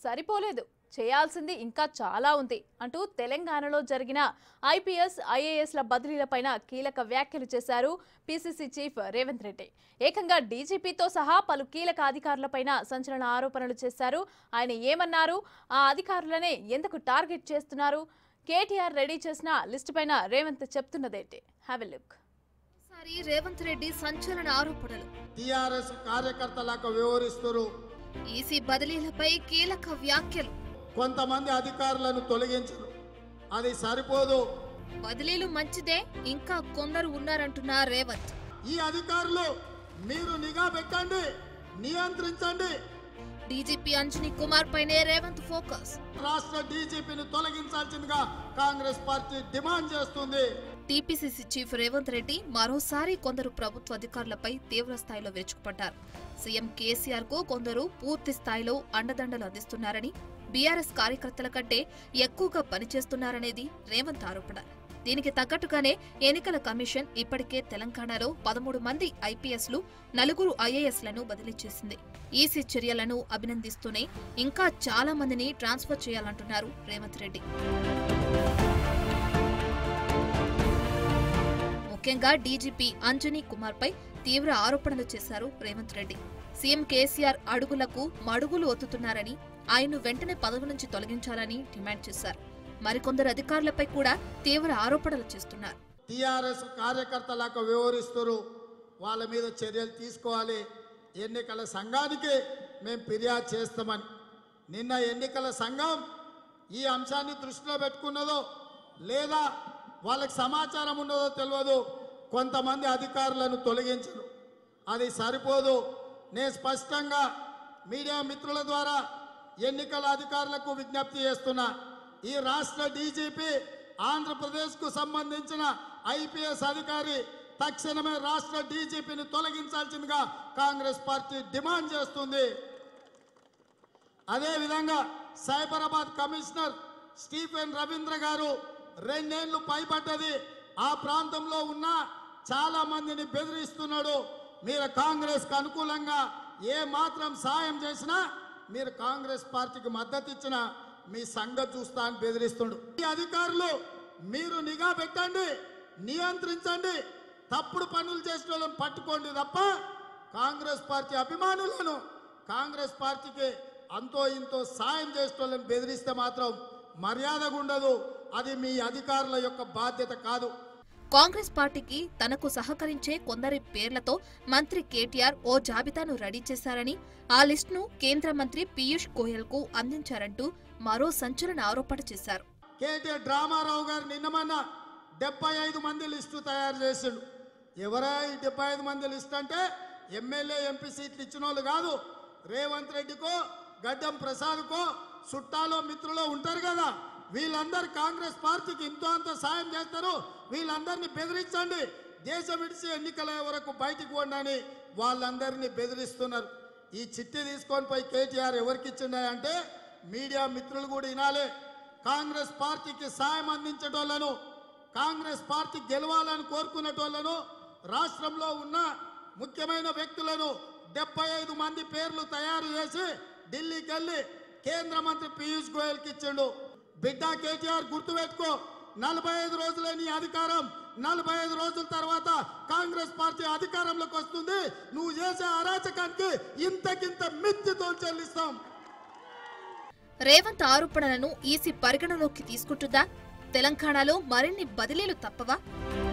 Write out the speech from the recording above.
సరిపోలేదు చేయాల్సింది ఇంకా చాలా ఉంది అంటూ తెలంగాణలో జరిగిన ఐపీఎస్ ఐఏఎస్ల బదిలీలపైన కీలక వ్యాఖ్యలు చేశారు పీసీసీ చీఫ్ రేవంత్ రెడ్డి ఏకంగా డీజీపీతో సహా పలు కీలక అధికారులపైన సంచలన ఆరోపణలు చేశారు ఆయన ఏమన్నారు ఆ అధికారులనే ఎందుకు టార్గెట్ చేస్తున్నారు కేటీఆర్ రెడీ చేసిన లిస్టు పైన రేవంత్ చెప్తున్నదేంటి హ్యావ్ ఎ లుక్ ఈసారి రేవంత్ రెడ్డి సంచలన ఆరోపణలు టిఆర్ఎస్ కార్యకర్తలకు వివరిస్తున్నారు ఈసీ బదిలీలపై కీలక వ్యాఖ్యలు కొంతమంది అధికారులను తొలగించరు అది సరిపోదు బదిలీలు మంచిదే ఇంకా కొందరు ఉన్నారంటున్న రేవంత్ ఈ అధికారులు మీరు నిఘా పెట్టండి నియంత్రించండి డీజీపీ అంజనీ కుమార్ పైనే రేవంత్ ఫోకస్ రాష్ట్ర డీజీపీని తొలగించాల్సిందిగా కాంగ్రెస్ పార్టీ డిమాండ్ చేస్తుంది టీపీసీసీ చీఫ్ రేవంత్ రెడ్డి మరోసారి కొందరు ప్రభుత్వ అధికారులపై తీవ్ర స్థాయిలో విరుచుకుపడ్డారు సీఎం కేసీఆర్ కు కొందరు పూర్తి స్థాయిలో అండదండలు అందిస్తున్నారని బీఆర్ఎస్ కార్యకర్తల కంటే ఎక్కువగా పనిచేస్తున్నారనేది రేవంత్ ఆరోపణ దీనికి తగ్గట్టుగానే ఎన్నికల కమిషన్ ఇప్పటికే తెలంగాణలో పదమూడు మంది ఐపీఎస్లు నలుగురు ఐఏఎస్లను బదిలీ చేసింది ఈసీ చర్యలను అభినందిస్తూనే ఇంకా చాలా మందిని ట్రాన్స్ఫర్ చేయాలంటున్నారు రేవంత్ రెడ్డి ముఖ్యంగా డీజీపీ అంజనీ కుమార్ పై తీవ్ర ఆరోపణలు చేశారు రేవంత్ రెడ్డి సీఎం కేసీఆర్ అడుగులకు మడుగులు ఒత్తుతున్నారని ఆయన్ను వెంటనే పదవి నుంచి తొలగించాలని డిమాండ్ చేశారు మరికొందరు అధికారులపై కూడా తీవ్ర ఆరోపణలు చేస్తున్నారు టిఆర్ఎస్ కార్యకర్తలకు వివరిస్తున్నారు వాళ్ళ మీద చర్యలు తీసుకోవాలి ఎన్నికల సంఘానికి మేము ఫిర్యాదు చేస్తామని నిన్న ఎన్నికల సంఘం ఈ అంశాన్ని దృష్టిలో పెట్టుకున్నదో లేదా వాళ్ళకి సమాచారం ఉన్నదో తెలియదు కొంతమంది అధికారులను తొలగించరు అది సరిపోదు నేను స్పష్టంగా మీడియా మిత్రుల ద్వారా ఎన్నికల అధికారులకు విజ్ఞప్తి చేస్తున్నా ఈ రాష్ట్ర డీజీపీ ఆంధ్రప్రదేశ్కు సంబంధించిన ఐపీఎస్ అధికారి తక్షణమే రాష్ట్ర డీజీపీని తొలగించాల్సిందిగా కాంగ్రెస్ పార్టీ డిమాండ్ చేస్తుంది అదేవిధంగా సైబరాబాద్ కమిషనర్ స్టీఫెన్ రవీంద్ర గారు రెండేళ్లు పైబడ్డది ఆ ప్రాంతంలో ఉన్న చాలా మందిని బెదిరిస్తున్నాడు మీరు కాంగ్రెస్కి అనుకూలంగా ఏ మాత్రం సాయం చేసినా మీరు కాంగ్రెస్ పార్టీకి మద్దతు ఇచ్చిన మీ సంగతి చూస్తా అని బెదిరిస్తుండు ఈ అధికారులు మీరు నిఘా పెట్టండి నియంత్రించండి తప్పుడు పనులు చేసిన వాళ్ళని పట్టుకోండి తప్ప కాంగ్రెస్ పార్టీ అభిమానులను కాంగ్రెస్ పార్టీకి అంతో ఇంతో సాయం చేసిన వాళ్ళని బెదిరిస్తే మాత్రం మర్యాదగా ఉండదు అది మీ అధికారుల యొక్క బాధ్యత కాదు కాంగ్రెస్ పార్టీకి తనకు సహకరించే కొందరి పేర్లతో మంత్రి కేటీఆర్ ఓ జాబితాను రెడీ చేశారని ఆ లిస్టును కేంద్ర మంత్రి పీయూష్ గోయల్ కు అందించారంటూ మరో సంచలన ఆరోపణ చేశారు కేటీఆర్ డ్రామారావు గారు నిన్నమన్న డెబ్బై ఐదు మంది లిస్టు తయారు చేసిండు ఎవరా ఈ డెబ్బై ఐదు మంది లిస్ట్ అంటే ఎమ్మెల్యే ఎంపీ సీట్లు ఇచ్చిన వాళ్ళు కాదు రేవంత్ రెడ్డికో గడ్డం ప్రసాద్కో చుట్టాలో మిత్రులో ఉంటారు కదా వీళ్ళందరూ కాంగ్రెస్ పార్టీకి ఇంతో అంత సాయం చేస్తారు వీళ్ళందరినీ బెదిరించండి దేశం విడిచి ఎన్నికల వరకు బయటికి పోండి వాళ్ళందరినీ బెదిరిస్తున్నారు ఈ చిట్టి తీసుకొని పోయి కేటీఆర్ ఎవరికి ఇచ్చిండే అంటే మీడియా మిత్రులు కూడా వినాలి కాంగ్రెస్ పార్టీకి సాయం అందించేటోళ్లను కాంగ్రెస్ పార్టీ గెలవాలని కోరుకునేటోళ్లను రాష్ట్రంలో ఉన్న ముఖ్యమైన వ్యక్తులను డెబ్బై ఐదు మంది పేర్లు తయారు చేసి ఢిల్లీకి వెళ్ళి కేంద్ర మంత్రి పీయూష్ గోయల్కి ఇచ్చిండు బిడ్డ కేటీఆర్ గుర్తుపెట్టుకో నలభై ఐదు రోజులే నీ అధికారం నలభై ఐదు రోజుల తర్వాత కాంగ్రెస్ పార్టీ అధికారంలోకి వస్తుంది నువ్వు చేసే అరాచకానికి ఇంతకింత మిత్తితో చెల్లిస్తాం రేవంత్ ఆరోపణలను ఈసీ పరిగణలోకి తీసుకుంటుందా తెలంగాణలో మరిన్ని బదిలీలు తప్పవా